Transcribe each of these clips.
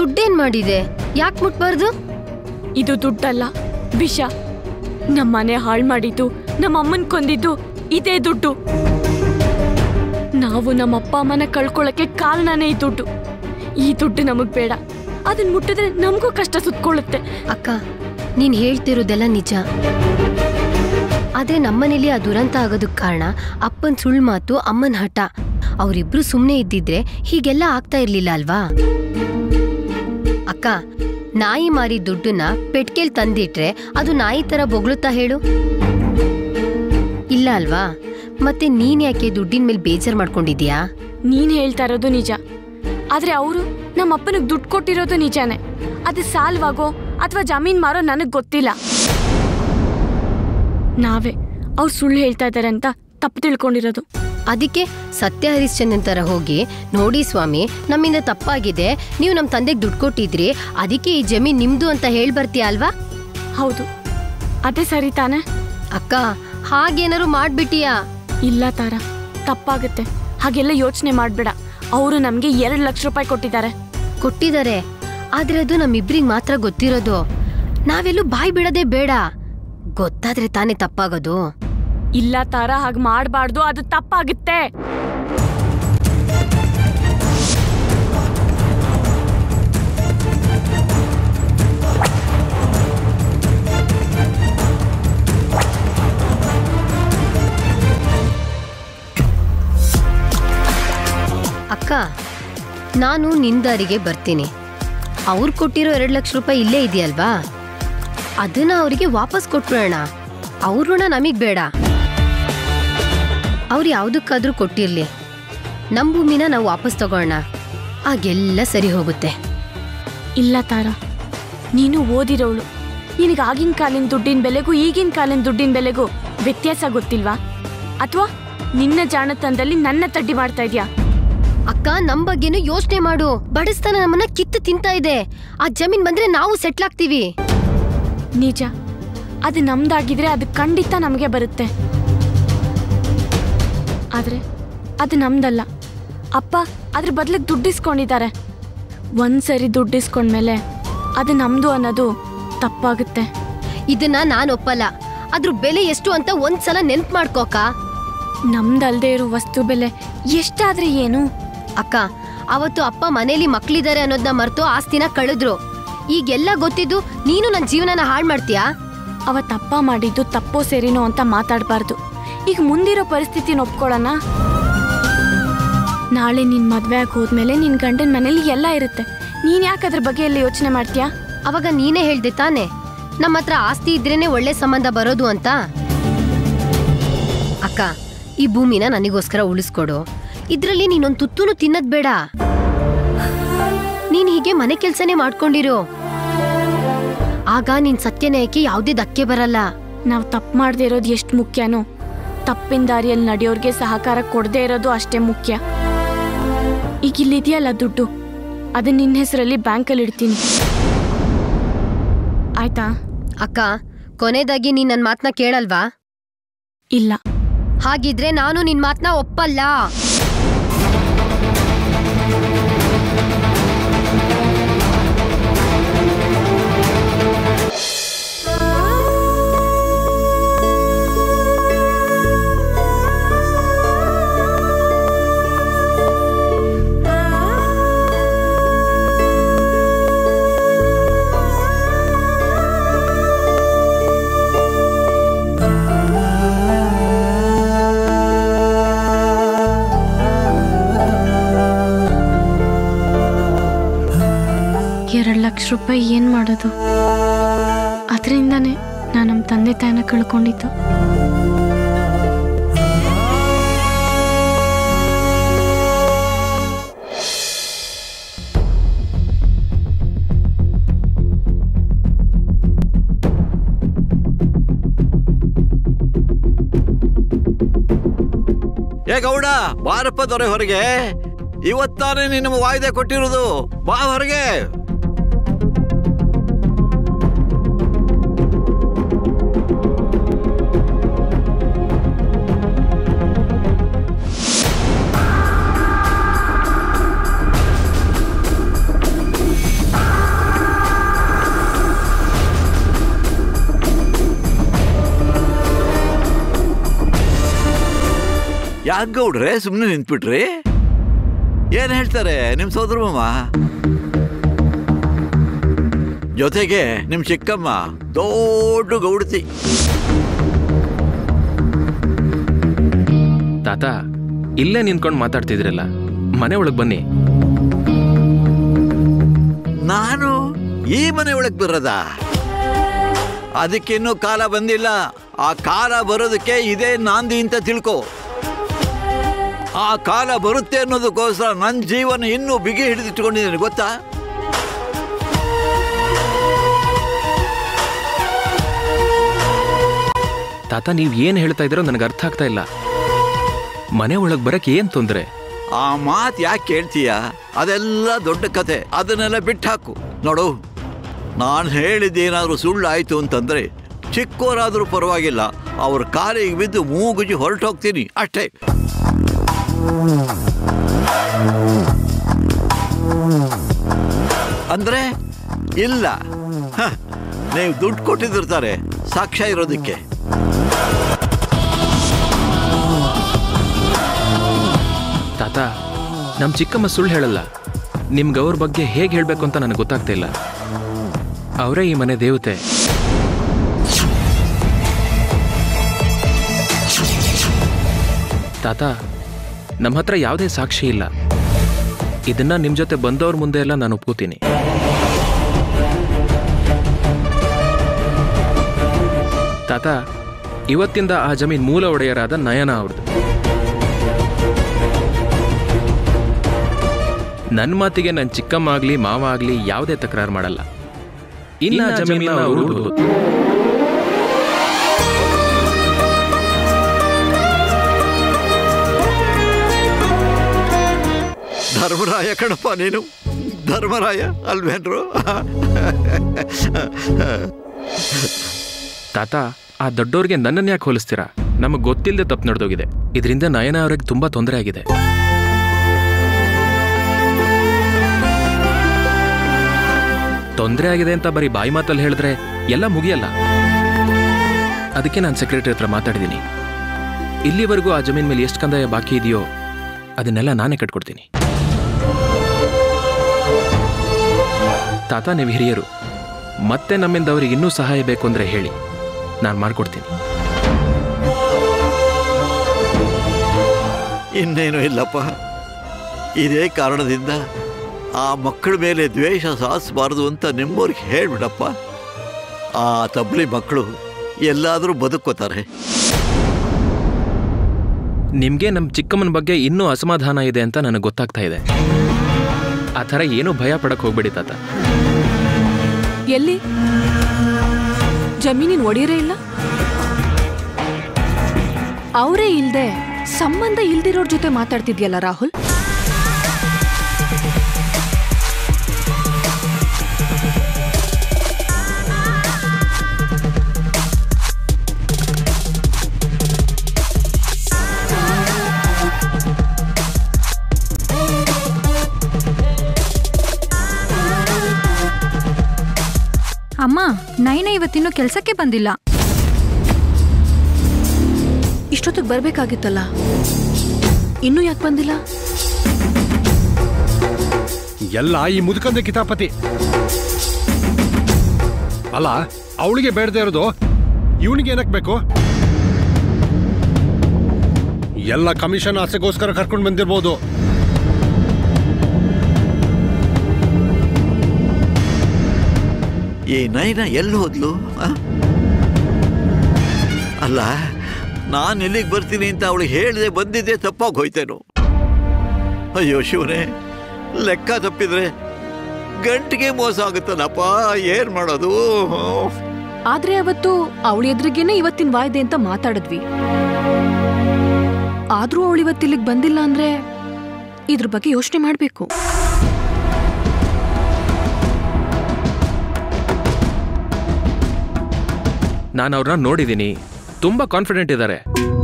ದುಡ್ಡೇನ್ ಮಾಡಿದೆ ಯಾಕೆ ಮುಟ್ಬಾರ್ದು ಇದು ದುಡ್ಡಲ್ಲ ವಿಷ ನಮ್ಮನೆ ಹಾಳು ಮಾಡಿದ್ದು ನಮ್ಮ ಅಮ್ಮನ್ ಕೊಂದಿದ್ದು ಇದೇ ದುಡ್ಡು ನಾವು ನಮ್ಮ ಅಪ್ಪ ಅಮ್ಮನ ಕಳ್ಕೊಳ್ಳಕ್ಕೆ ಕಾರಣನೇ ಈ ದುಡ್ಡು ಈ ದುಡ್ಡು ನಮಗ್ ಬೇಡ ಅದನ್ನ ಮುಟ್ಟಿದ್ರೆ ನಮಗೂ ಕಷ್ಟ ಸುತ್ಕೊಳ್ಳುತ್ತೆ ಅಕ್ಕ ನೀನ್ ಹೇಳ್ತಿರೋದೆಲ್ಲ ನಿಜ ಆದ್ರೆ ನಮ್ಮನೇಲಿ ಆ ದುರಂತ ಆಗೋದಕ್ ಕಾರಣ ಅಪ್ಪನ್ ಸುಳ್ಳು ಮಾತು ಅಮ್ಮನ್ ಹಠ ಅವರಿಬ್ರು ಸುಮ್ನೆ ಇದ್ದಿದ್ರೆ ಹೀಗೆಲ್ಲ ಆಗ್ತಾ ಇರ್ಲಿಲ್ಲ ಅಲ್ವಾ ಅಕ್ಕ ನಾಯಿ ಮಾರಿ ದುಡ್ಡನ್ನ ಪೆಟ್ಕೆಲ್ ತಂದಿಟ್ರೆ ಅದು ನಾಯಿ ತರ ಬೊಗಳುತ್ತಾ ಹೇಳು ಇಲ್ಲ ಅಲ್ವಾ ಮತ್ತೆ ನೀನ್ ಯಾಕೆ ದುಡ್ಡಿನ ಮೇಲೆ ಬೇಜಾರ್ ಮಾಡ್ಕೊಂಡಿದ್ಯಾ ನೀನ್ ಹೇಳ್ತಾ ಇರೋದು ನಿಜ ಆದ್ರೆ ಅವರು ನಮ್ಮ ಅಪ್ಪನಿಗೆ ದುಡ್ಡು ಕೊಟ್ಟಿರೋದು ನಿಜಾನೇ ಅದು ಸಾಲ್ವಾಗೋ ಅಥವಾ ಜಮೀನ್ ಮಾರೋ ನನಗ್ ಗೊತ್ತಿಲ್ಲ ನಾವೇ ಅವ್ರು ಸುಳ್ಳು ಹೇಳ್ತಾ ಇದ್ದಾರೆ ಅಂತ ತಪ್ಪು ತಿಳ್ಕೊಂಡಿರೋದು ಅದಕ್ಕೆ ಸತ್ಯ ಹರಿಶ್ಚಂದ್ರನ್ ತರ ಹೋಗಿ ನೋಡಿ ಸ್ವಾಮಿ ನಮ್ಮಿಂದ ತಪ್ಪಾಗಿದೆ ನೀವು ನಮ್ಮ ತಂದೆಗೆ ದುಡ್ಡು ಕೊಟ್ಟಿದ್ರಿ ಅದಕ್ಕೆ ಈ ಜಮೀನ್ ನಿಮ್ದು ಅಂತ ಹೇಳ್ ಬರ್ತೀಯ ಅಲ್ವಾ ಹೌದು ಅದೇ ಸರಿ ತಾನೆ ಅಕ್ಕ ಹಾಗೇನಾರು ಮಾಡ್ಬಿಟ್ಟಿಯಾ ಇಲ್ಲ ತಾರ ತಪ್ಪಾಗುತ್ತೆ ಹಾಗೆಲ್ಲ ಯೋಚನೆ ಮಾಡ್ಬೇಡ ಅವರು ನಮ್ಗೆ ಎರಡು ಲಕ್ಷ ರೂಪಾಯಿ ಕೊಟ್ಟಿದ್ದಾರೆ ಕೊಟ್ಟಿದ್ದಾರೆ ಆದ್ರೆ ಅದು ನಮ್ಮಿಬ್ರಿಗೆ ಮಾತ್ರ ಗೊತ್ತಿರೋದು ನಾವೆಲ್ಲೂ ಬಾಯ್ ಬಿಡೋದೇ ಬೇಡ ಗೊತ್ತಾದ್ರೆ ತಾನೇ ತಪ್ಪಾಗೋದು ಇಲ್ಲ ತಾರ ಹಾಗೆ ಮಾಡಬಾರ್ದು ಅದು ತಪ್ಪಾಗುತ್ತೆ ಅಕ್ಕ ನಾನು ನಿಂದಾರಿಗೆ ಬರ್ತೀನಿ ಅವ್ರು ಕೊಟ್ಟಿರೋ ಎರಡು ಲಕ್ಷ ರೂಪಾಯಿ ಇಲ್ಲೇ ಇದೆಯಲ್ವಾ ಅದನ್ನ ಅವರಿಗೆ ವಾಪಸ್ ಕೊಟ್ಬಿಡೋಣ ಅವ್ರ ಋಣ ನಮಗ್ ಬೇಡ ಅವ್ರು ಯಾವುದಕ್ಕಾದ್ರೂ ಕೊಟ್ಟಿರ್ಲಿ ನಮ್ಮ ಭೂಮಿನ ನಾವು ವಾಪಸ್ ತಗೋಣ ಆಗೆಲ್ಲ ಸರಿ ಹೋಗುತ್ತೆ ಇಲ್ಲ ತಾರ ನೀನು ಓದಿರೋಳು ನಿನಗೆ ಆಗಿನ ಕಾಲಿನ ದುಡ್ಡಿನ ಬೆಲೆಗೂ ಈಗಿನ ಕಾಲಿನ ದುಡ್ಡಿನ ಬೆಲೆಗೂ ವ್ಯತ್ಯಾಸ ಗೊತ್ತಿಲ್ವಾ ಅಥವಾ ನಿನ್ನ ಜಾಣತನದಲ್ಲಿ ನನ್ನ ತಡ್ಡಿ ಮಾಡ್ತಾ ಇದ್ಯಾ ಅಕ್ಕ ನಮ್ ಬಗ್ಗೆನೂ ಯೋಚನೆ ಮಾಡು ಬಡಸ್ತಾನ ನಮ್ಮನ್ನ ಕಿತ್ತು ತಿಂತಾ ಇದೆ ಆ ಜಮೀನ್ ಬಂದ್ರೆ ನಾವು ಸೆಟ್ಲ್ ಆಗ್ತೀವಿ ನಿಜ ಅದು ನಮ್ದಾಗಿದ್ರೆ ಅದು ಖಂಡಿತ ನಮಗೆ ಬರುತ್ತೆ ಆದ್ರೆ ಅದು ನಮ್ದಲ್ಲ ಅಪ್ಪ ಅದ್ರ ಬದಲಿಗೆ ದುಡ್ಡಿಸ್ಕೊಂಡಿದ್ದಾರೆ ಒಂದ್ಸರಿ ದುಡ್ಡಿಸ್ಕೊಂಡ್ಮೇಲೆ ಅದು ನಮ್ದು ಅನ್ನೋದು ತಪ್ಪಾಗುತ್ತೆ ಇದನ್ನ ನಾನ್ ಒಪ್ಪಲ್ಲ ಅದ್ರ ಬೆಲೆ ಎಷ್ಟು ಅಂತ ಒಂದ್ಸಲ ನೆನ್ಪ್ ಮಾಡ್ಕೋಕ ನಮ್ದಲ್ದೇ ಇರೋ ವಸ್ತು ಬೆಲೆ ಎಷ್ಟಾದ್ರೆ ಏನು ಅಕ್ಕ ಅವತ್ತು ಅಪ್ಪ ಮನೇಲಿ ಮಕ್ಳಿದಾರೆ ಅನ್ನೋದನ್ನ ಮರ್ತು ಆಸ್ತಿನ ಕಳೆದ್ರು ಈಗೆಲ್ಲ ಗೊತ್ತಿದ್ದು ನೀನು ನನ್ ಜೀವನನ ಹಾಳ್ ಮಾಡ್ತೀಯಾ ಅವತ್ತು ಅಪ್ಪ ಮಾಡಿದ್ದು ತಪ್ಪೋ ಸೇರಿನೋ ಅಂತ ಮಾತಾಡಬಾರ್ದು ಈಗ ಮುಂದಿರೋ ಪರಿಸ್ಥಿತಿನ ಒಪ್ಕೊಳ್ಳೋಣ ನಾಳೆ ನಿನ್ ಮದ್ವೆ ಆಗಿ ಹೋದ್ಮೇಲೆ ನಿನ್ ಗಂಡನ ಮನೇಲಿ ಎಲ್ಲ ಇರುತ್ತೆ ನೀನ್ ಯಾಕೆ ಅದ್ರ ಬಗ್ಗೆ ಎಲ್ಲ ಯೋಚನೆ ಮಾಡ್ತೀಯಾ ಅವಾಗ ನೀನೇ ಹೇಳ್ದೆ ತಾನೆ ನಮ್ಮ ಹತ್ರ ಆಸ್ತಿ ಇದ್ರೇನೆ ಒಳ್ಳೆ ಸಂಬಂಧ ಬರೋದು ಅಂತ ಅಕ್ಕ ಈ ಭೂಮಿನ ನನಗೋಸ್ಕರ ಉಳಿಸ್ಕೊಡು ಇದ್ರಲ್ಲಿ ನೀನೊಂದ್ ತುತ್ತೂನು ತಿನ್ನದ್ ಬೇಡ ನೀನ್ ಹೀಗೆ ಮನೆ ಕೆಲ್ಸನೇ ಮಾಡ್ಕೊಂಡಿರು ಆಗ ನಿನ್ ಸತ್ಯನ್ಯಾಯಕ್ಕೆ ಯಾವುದೇ ಧಕ್ಕೆ ಬರಲ್ಲ ನಾವು ತಪ್ಪು ಮಾಡದೇ ಇರೋದು ಎಷ್ಟು ಮುಖ್ಯನೋ ತಪ್ಪಿನ ದಾರಿಯಲ್ಲಿ ನಡೆಯೋರ್ಗೆ ಸಹಕಾರ ಕೊಡದೇ ಇರೋದು ಅಷ್ಟೇ ಮುಖ್ಯ ಈಗ ಇಲ್ಲಿದೆಯಲ್ಲ ದುಡ್ಡು ಅದನ್ನ ನಿನ್ನ ಹೆಸರಲ್ಲಿ ಬ್ಯಾಂಕಲ್ಲಿ ಇಡ್ತೀನಿ ಆಯ್ತಾ ಅಕ್ಕ ಕೊನೆದಾಗಿ ನೀನ್ ನನ್ ಮಾತ್ನ ಕೇಳಲ್ವಾ ಇಲ್ಲ ಹಾಗಿದ್ರೆ ನಾನು ನಿನ್ ಮಾತ್ನ ಒಪ್ಪಲ್ಲ ಎರಡು ಲಕ್ಷ ರೂಪಾಯಿ ಏನು ಮಾಡೋದು ಅದರಿಂದನೇ ನಾನು ನಮ್ಮ ತಂದೆ ತಾಯಿನ ಕಳ್ಕೊಂಡಿದ್ದು ಏ ಗೌಡ ಬಾರಪ್ಪ ದೊರೆ ಹೊರಗೆ ಇವತ್ತಾನೆ ನಿನ್ನ ವಾಯ್ದೆ ಕೊಟ್ಟಿರೋದು ಬಾ ಹೊರಗೆ ಯಾಕೆ ಗೌಡ್ರೆ ಸುಮ್ಮನೆ ನಿಂತ್ಬಿಟ್ರಿ ಏನ್ ಹೇಳ್ತಾರೆ ನಿಮ್ ಸೋದರ ಮಾಮ ಜೊತೆಗೆ ನಿಮ್ ಚಿಕ್ಕಮ್ಮ ದೊಡ್ಡ ಗೌಡತಿ ತಾತ ಇಲ್ಲೇ ನಿಂತ್ಕೊಂಡು ಮಾತಾಡ್ತಿದ್ರಲ್ಲ ಮನೆ ಒಳಗೆ ಬನ್ನಿ ನಾನು ಈ ಮನೆ ಒಳಗ್ ಬರೋದ ಅದಕ್ಕಿನ್ನೂ ಕಾಲ ಬಂದಿಲ್ಲ ಆ ಕಾಲ ಬರೋದಕ್ಕೆ ಇದೇ ನಾಂದಿ ಅಂತ ತಿಳ್ಕೊ ಆ ಕಾಲ ಬರುತ್ತೆ ಅನ್ನೋದಕ್ಕೋಸ್ಕರ ನನ್ನ ಜೀವನ ಇನ್ನೂ ಬಿಗಿ ಹಿಡಿದಿಟ್ಕೊಂಡಿದ್ದೀನಿ ಗೊತ್ತಾ ತಾತ ನೀವು ಏನು ಹೇಳ್ತಾ ಇದ್ದೀರೋ ನನಗೆ ಅರ್ಥ ಆಗ್ತಾ ಇಲ್ಲ ಮನೆ ಒಳಗೆ ಬರಕ್ಕೆ ಏನು ತೊಂದರೆ ಆ ಮಾತು ಯಾಕೆ ಕೇಳ್ತೀಯ ಅದೆಲ್ಲ ದೊಡ್ಡ ಕತೆ ಅದನ್ನೆಲ್ಲ ಬಿಟ್ಟಾಕು ನೋಡು ನಾನು ಹೇಳಿದ್ದೇನಾದ್ರೂ ಸುಳ್ಳು ಆಯ್ತು ಅಂತಂದ್ರೆ ಚಿಕ್ಕೋರಾದ್ರೂ ಪರವಾಗಿಲ್ಲ ಅವ್ರ ಕಾಲಿಗೆ ಬಿದ್ದು ಮೂಗುಜಿ ಹೊರಟೋಗ್ತೀನಿ ಅಷ್ಟೇ ಅಂದ್ರೆ ಇಲ್ಲ ಹ, ನೀವು ದುಡ್ಡು ಕೊಟ್ಟಿದ್ದಿರ್ತಾರೆ ಸಾಕ್ಷ್ಯ ಇರೋದಕ್ಕೆ ತಾತ ನಮ್ಮ ಚಿಕ್ಕಮ್ಮ ಸುಳ್ಳು ಹೇಳಲ್ಲ ನಿಮ್ಗೆ ಅವ್ರ ಬಗ್ಗೆ ಹೇಗೆ ಹೇಳಬೇಕು ಅಂತ ನನಗೆ ಗೊತ್ತಾಗ್ತಾ ಇಲ್ಲ ಅವರೇ ಈ ಮನೆ ದೇವತೆ ತಾತ ನಮ್ಮ ಹತ್ರ ಯಾವುದೇ ಸಾಕ್ಷಿ ಇಲ್ಲ ಇದನ್ನ ನಿಮ್ಮ ಜೊತೆ ಬಂದವ್ರ ಮುಂದೆ ಎಲ್ಲ ನಾನು ಒಪ್ಕೋತೀನಿ ತಾತ ಇವತ್ತಿಂದ ಆ ಜಮೀನ್ ಮೂಲ ಒಡೆಯರಾದ ನಯನ ಅವ್ರದ್ದು ನನ್ನ ಮಾತಿಗೆ ನನ್ನ ಚಿಕ್ಕಮ್ಮ ಆಗ್ಲಿ ಮಾವ ಆಗ್ಲಿ ಯಾವುದೇ ತಕರಾರು ಮಾಡಲ್ಲ ಇನ್ನ ಆ ಜಮೀನ ಅವ್ರು ಉಳ್ಬೋದು. ಧರ್ಮರಾಯ ಕಣಪ್ಪ ನೀನು ಧರ್ಮರಾಯ ಅಲ್ವೇನ್ರು ತಾತ ಆ ದೊಡ್ಡವ್ರಿಗೆ ನನ್ನನ್ನು ಯಾಕೆ ಹೋಲಿಸ್ತೀರಾ ನಮಗೆ ಗೊತ್ತಿಲ್ಲದೆ ತಪ್ಪು ನಡೆದೋಗಿದೆ ಇದರಿಂದ ನಯನ ಅವ್ರಿಗೆ ತುಂಬಾ ತೊಂದರೆ ಆಗಿದೆ ತೊಂದರೆ ಆಗಿದೆ ಅಂತ ಬರೀ ಬಾಯಿ ಮಾತಲ್ಲಿ ಹೇಳಿದ್ರೆ ಎಲ್ಲ ಮುಗಿಯಲ್ಲ ಅದಕ್ಕೆ ನಾನು ಸೆಕ್ರೆಟರಿ ಹತ್ರ ಮಾತಾಡಿದ್ದೀನಿ ಇಲ್ಲಿವರೆಗೂ ಆ ಜಮೀನ್ ಮೇಲೆ ಎಷ್ಟು ಕಂದಾಯ ಬಾಕಿ ಇದೆಯೋ ಅದನ್ನೆಲ್ಲ ನಾನೇ ಕಟ್ಕೊಡ್ತೀನಿ ತಾತ ನೀವು ಹಿರಿಯರು ಮತ್ತೆ ನಮ್ಮಿಂದ ಅವ್ರಿಗೆ ಇನ್ನೂ ಸಹಾಯ ಬೇಕು ಅಂದರೆ ಹೇಳಿ ನಾನು ಮಾಡಿಕೊಡ್ತೀನಿ ಇನ್ನೇನು ಇಲ್ಲಪ್ಪ ಇದೇ ಕಾರಣದಿಂದ ಆ ಮಕ್ಕಳ ಮೇಲೆ ದ್ವೇಷ ಸಾಧಿಸಬಾರ್ದು ಅಂತ ನಿಮ್ಮವ್ರಿಗೆ ಹೇಳ್ಬಿಡಪ್ಪ ಆ ತಬ್ಲಿ ಮಕ್ಕಳು ಎಲ್ಲಾದರೂ ಬದುಕೋತಾರೆ ನಿಮಗೆ ನಮ್ಮ ಚಿಕ್ಕಮ್ಮನ ಬಗ್ಗೆ ಇನ್ನೂ ಅಸಮಾಧಾನ ಇದೆ ಅಂತ ನನಗೆ ಗೊತ್ತಾಗ್ತಾ ಇದೆ ಆ ಥರ ಏನೂ ಭಯ ಪಡಕ್ಕೆ ಹೋಗ್ಬೇಡಿ ತಾತ ಎಲ್ಲಿ ಜಮೀನಿನ ಒಡೆಯರೇ ಇಲ್ಲ ಅವರೇ ಇಲ್ದೆ ಸಂಬಂಧ ಇಲ್ದಿರೋರ್ ಜೊತೆ ಮಾತಾಡ್ತಿದ್ಯಲ್ಲ ರಾಹುಲ್ ಅಮ್ಮ ನೈನ ಇವತ್ತಿನ್ನೂ ಕೆಲ್ಸಕ್ಕೆ ಬಂದಿಲ್ಲ ಇಷ್ಟೊತ್ತಿಗೆ ಬರ್ಬೇಕಾಗಿತ್ತಲ್ಲ ಇನ್ನೂ ಯಾಕೆ ಬಂದಿಲ್ಲ ಎಲ್ಲ ಈ ಮುದುಕಂದ ಕಿತಾಪತಿ ಅಲ್ಲ ಅವಳಿಗೆ ಬೇಡದೆ ಇರೋದು ಇವನಿಗೆ ಏನಕ್ ಬೇಕು ಎಲ್ಲ ಕಮಿಷನ್ ಆಸೆಗೋಸ್ಕರ ಕರ್ಕೊಂಡು ಬಂದಿರ್ಬೋದು ಈ ನೈನ ಎಲ್ಲಿ ಹೋದ್ಲು ಆ? ಅಲ್ಲ ನಾನು ಎಲ್ಲಿಗೆ ಬರ್ತೀನಿ ಅಂತ ಅವಳಿಗೆ ಹೇಳಿದೆ ಬಂದಿದ್ದೆ ತಪ್ಪಾಗಿ ಹೋಯ್ತೇನು ಅಯ್ಯೋ ಶಿವನೇ ಲೆಕ್ಕ ತಪ್ಪಿದ್ರೆ ಗಂಟಿಗೆ ಮೋಸ ಆಗುತ್ತಲ್ಲಪ್ಪ ಏನ್ ಮಾಡೋದು ಆದ್ರೆ ಅವತ್ತು ಅವಳ ಎದುರಿಗೇನೆ ಇವತ್ತಿನ ವಾಯ್ದೆ ಅಂತ ಮಾತಾಡಿದ್ವಿ ಆದ್ರೂ ಅವಳು ಇವತ್ತಿಲ್ಲಿಗೆ ಬಂದಿಲ್ಲ ಅಂದ್ರೆ ಇದ್ರ ಬಗ್ಗೆ ಯೋಚನೆ ಮಾಡ್ಬೇಕು ನಾನು ಅವ್ರನ್ನ ನೋಡಿದ್ದೀನಿ ತುಂಬ ಕಾನ್ಫಿಡೆಂಟ್ ಇದ್ದಾರೆ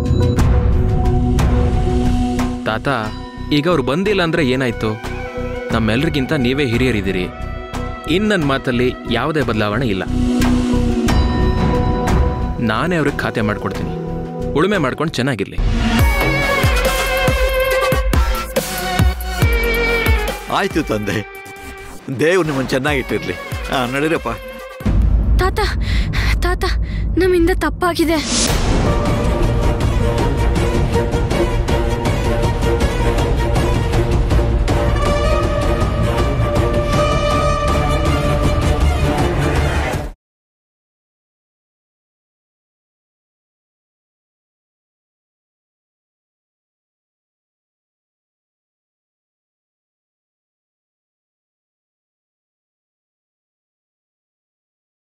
ತಾತ ಈಗ ಅವ್ರು ಬಂದಿಲ್ಲ ಅಂದರೆ ಏನಾಯ್ತು ನಮ್ಮೆಲ್ರಿಗಿಂತ ನೀವೇ ಹಿರಿಯರಿದ್ದೀರಿ ಇನ್ನು ನನ್ನ ಮಾತಲ್ಲಿ ಯಾವುದೇ ಬದಲಾವಣೆ ಇಲ್ಲ ನಾನೇ ಅವ್ರಿಗೆ ಖಾತೆ ಮಾಡ್ಕೊಡ್ತೀನಿ ಉಳುಮೆ ಮಾಡ್ಕೊಂಡು ಚೆನ್ನಾಗಿರ್ಲಿ ಆಯ್ತು ತಂದೆ ದೇವ್ರು ನಿಮ್ಮನ್ನು ಚೆನ್ನಾಗಿಟ್ಟಿರ್ಲಿ ಹಾಂ ನಡೀರಪ್ಪ ತಾತ ತಾತ ನಮ್ಮಿಂದ ತಪ್ಪಾಗಿದೆ